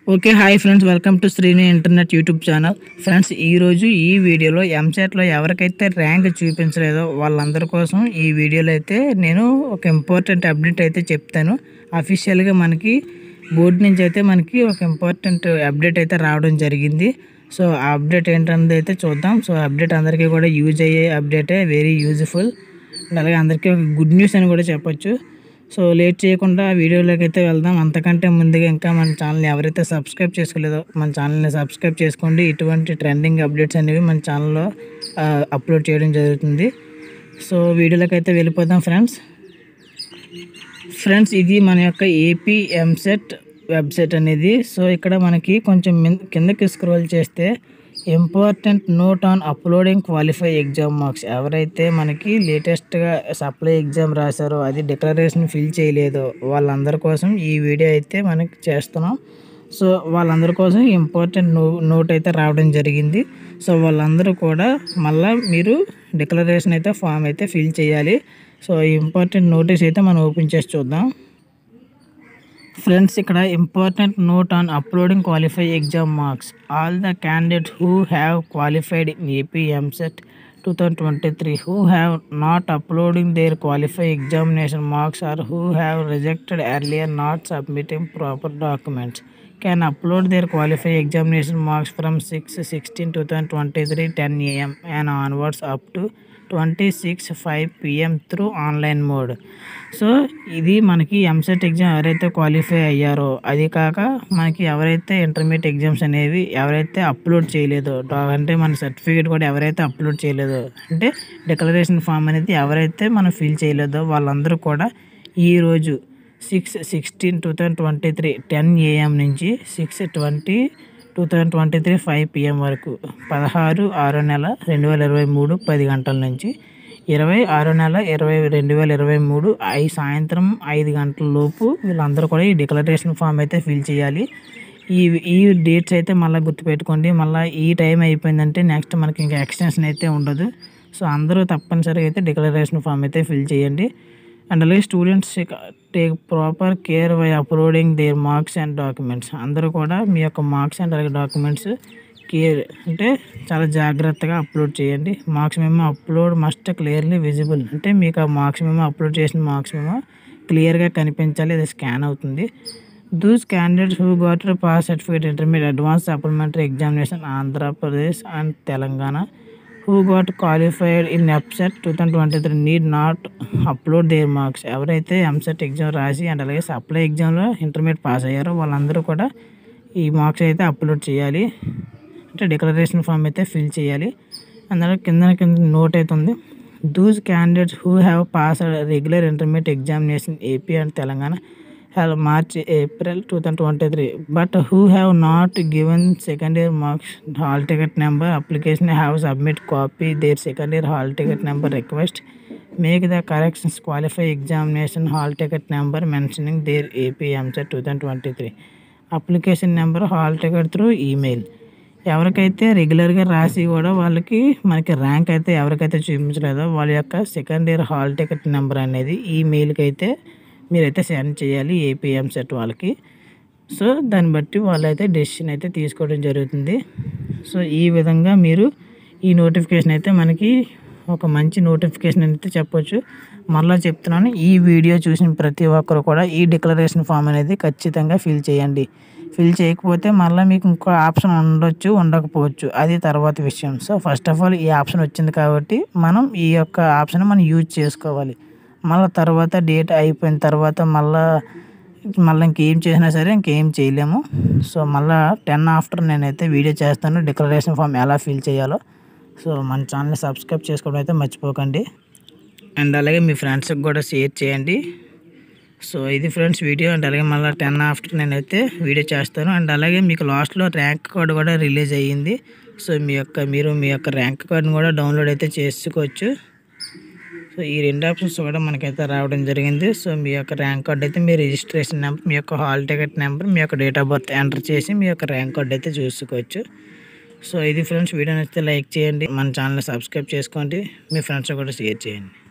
okay hi friends welcome to Srini internet YouTube channel friends ఈరోజు ఈ వీడియోలో ఎంసెట్లో ఎవరికైతే ర్యాంక్ చూపించలేదో వాళ్ళందరి కోసం ఈ వీడియోలో అయితే నేను ఒక ఇంపార్టెంట్ అప్డేట్ అయితే చెప్తాను అఫీషియల్గా మనకి బోర్డు నుంచి అయితే మనకి ఒక ఇంపార్టెంట్ అప్డేట్ అయితే రావడం జరిగింది సో ఆ అప్డేట్ ఏంటన్నది అయితే చూద్దాం సో అప్డేట్ అందరికీ కూడా యూజ్ అయ్యే అప్డేటే వెరీ యూజ్ఫుల్ అలాగే అందరికీ ఒక గుడ్ న్యూస్ అని కూడా చెప్పొచ్చు సో లేట్ చేయకుండా వీడియోలోకి అయితే వెళ్దాం అంతకంటే ముందుగా ఇంకా మన ఛానల్ని ఎవరైతే సబ్స్క్రైబ్ చేసుకోలేదో మన ఛానల్ని సబ్స్క్రైబ్ చేసుకోండి ఇటువంటి ట్రెండింగ్ అప్డేట్స్ అనేవి మన ఛానల్లో అప్లోడ్ చేయడం జరుగుతుంది సో వీడియోలోకి అయితే వెళ్ళిపోదాం ఫ్రెండ్స్ ఫ్రెండ్స్ ఇది మన యొక్క ఏపీ ఎంసెట్ వెబ్సైట్ అనేది సో ఇక్కడ మనకి కొంచెం మిన్- కిందకి స్క్రోల్ చేస్తే important note on uploading qualify exam marks ఎవరైతే మనకి లేటెస్ట్గా సప్లై ఎగ్జామ్ రాశారో అది డిక్లరేషన్ ఫిల్ చేయలేదో వాళ్ళందరి కోసం ఈ వీడియో అయితే మనకి చేస్తున్నాం సో వాళ్ళందరి కోసం ఇంపార్టెంట్ నో నోట్ అయితే రావడం జరిగింది సో వాళ్ళందరూ కూడా మళ్ళీ మీరు డిక్లరేషన్ అయితే ఫామ్ అయితే ఫిల్ చేయాలి సో ఇంపార్టెంట్ నోటీస్ అయితే మనం ఓపెన్ చేసి చూద్దాం ఫ్రెండ్స్ ఇక్కడ important note on uploading qualify exam marks all the candidate who have qualified in AP EAMCET two thousand twenty three who have not uploading their qualify examination marks or who have rejected earlier not submitting proper documents can upload their qualify examination marks from 6 16 2023 10 am and onwards up to 26 5 pm through online mode so ఇది మనకి EAMCET exam ఎవరైతే qualify అయ్యారో అది కాక మనకి ఎవరైతే intermediate exams అనేవి ఎవరైతే అప్లోడ్ చేయలేదో డా- అంటే మన సర్టిఫికేట్ కూడా ఎవరైతే అప్లోడ్ చేయలేదో అంటే డిక్లరేషన్ ఫామ్ అనేది ఎవరైతే మనం ఫిల్ చేయలేదో వాళ్ళందరూ కూడా ఈరోజు six sixteen two thousand twenty three ten AM నుంచి six twenty two thousand twenty three five PM వరకు పదహారు ఆరో నెల రెండు వేల ఇరవై మూడు పది గంటల నుంచి ఇరవై ఆరో నెల ఇరవై రెండు వేల ఇరవై మూడు ఐ సాయంత్రం ఐదు గంటల లోపు వీళ్ళందరూ కూడా ఈ డిక్లరేషన్ ఫామ్ అయితే ఫిల్ చేయాలి ఈ ఈ డేట్స్ అయితే మళ్ళీ గుర్తుపెట్టుకోండి మళ్ళీ ఈ టైం అయిపోయిందంటే నెక్స్ట్ మనకి ఇంకా ఎక్స్టెన్షన్ అయితే ఉండదు సో అందరూ తప్పనిసరిగా అయితే డిక్లరేషన్ ఫామ్ అయితే ఫిల్ చేయండి అండ్ అలాగే students take proper care by uploading their marks and documents అందరూ కూడా మీ యొక్క మార్క్స్ అండ్ అలాగే డాక్యుమెంట్స్ కేర్ అంటే చాలా జాగ్రత్తగా అప్లోడ్ చేయండి మార్క్స్ మేము అప్లోడ్ మస్ట్ క్లియర్లీ విజిబుల్ అంటే మీకు ఆ మార్క్స్ మేము అప్లోడ్ చేసిన మార్క్స్ మేము క్లియర్గా కనిపించాలి అది స్కాన్ అవుతుంది those candidates who got pass certificate intermediate advance supplementary examination Andhra Pradesh and Telangana who got qualified in EAPCET two thousand twenty three need not upload their marks ఎవరైతే ఎంసెట్ ఎగ్జామ్ రాసి and అలాగే supply ఎగ్జామ్లో intermediate pass అయ్యారో వాళ్ళందరూ కూడా ఈ marks అయితే upload చేయాలి అంటే డిక్లరేషన్ ఫామ్ అయితే ఫిల్ చేయాలి అందులో కింద కింద నోట్ అయితే ఉంది those candidates who have pass regular intermediate examination AP and Telangana have March April two thousand twenty three but who have not given second year marks hall ticket number application have submit copy their second year hall ticket number request make the corrections qualify examination hall ticket number mentioning their AP EAMCET two thousand twenty three application number hall ticket through email ఎవరికైతే రెగ్యులర్గా రాసి కూడా వాళ్ళకి మనకి rank అయితే ఎవరికైతే చూపించలేదో వాళ్ళ యొక్క second year hall ticket number అనేది ఈమెయిల్కి అయితే మీరైతే సెండ్ చేయాలి ఏపీఎం సెట్ వాళ్ళకి సో దాన్ని బట్టి వాళ్ళైతే డెసిషన్ అయితే తీసుకోవడం జరుగుతుంది సో ఈ విధంగా మీరు ఈ నోటిఫికేషన్ అయితే మనకి ఒక మంచి నోటిఫికేషన్ అయితే చెప్పొచ్చు మళ్ళీ చెప్తున్నాను ఈ వీడియో చూసిన ప్రతి ఒక్కరు కూడా ఈ డిక్లరేషన్ ఫామ్ అనేది ఖచ్చితంగా ఫిల్ చేయండి ఫిల్ చేయకపోతే మళ్ళీ మీకు ఇంకో ఆప్షన్ ఉండొచ్చు ఉండకపోవచ్చు అది తర్వాత విషయం సో ఫస్ట్ ఆఫ్ ఆల్ ఈ ఆప్షన్ వచ్చింది కాబట్టి మనం ఈ యొక్క ఆప్షన్ మనం యూజ్ చేసుకోవాలి మళ్ళీ తర్వాత డేట్ అయిపోయిన తర్వాత మళ్ళీ మళ్ళీ ఇంకేం చేసినా సరే ఇంకేం చేయలేము సో మళ్ళీ టెన్ ఆఫ్టర్ నేనైతే వీడియో చేస్తాను డిక్లరేషన్ ఫామ్ ఎలా ఫిల్ చేయాలో సో మన ఛానల్ని సబ్స్క్రైబ్ చేసుకోవడం అయితే మర్చిపోకండి అండ్ అలాగే మీ ఫ్రెండ్స్కి కూడా షేర్ చేయండి సో ఇది ఫ్రెండ్స్ వీడియో అండ్ అలాగే మళ్ళీ టెన్ ఆఫ్టర్ నేనైతే వీడియో చేస్తాను అండ్ అలాగే మీకు లాస్ట్లో ర్యాంక్ కార్డు కూడా రిలీజ్ అయ్యింది సో మీ యొక్క మీరు మీ యొక్క ర్యాంక్ కార్డుని కూడా డౌన్లోడ్ అయితే చేసుకోవచ్చు సో ఈ రెండు ఆప్షన్స్ కూడా మనకైతే రావడం జరిగింది సో మీ యొక్క ర్యాంక్ కార్డ్ అయితే మీ రిజిస్ట్రేషన్ నెంబర్ మీ యొక్క హాల్ టికెట్ నెంబర్ మీ యొక్క డేట్ ఆఫ్ బర్త్ ఎంటర్ చేసి మీ యొక్క ర్యాంక్ కార్డ్ అయితే చూసుకోవచ్చు సో ఇది ఫ్రెండ్స్ వీడియో నచ్చితే లైక్ చేయండి మన ఛానల్ సబ్స్క్రైబ్ చేసుకోండి మీ ఫ్రెండ్స్ కూడా షేర్ చేయండి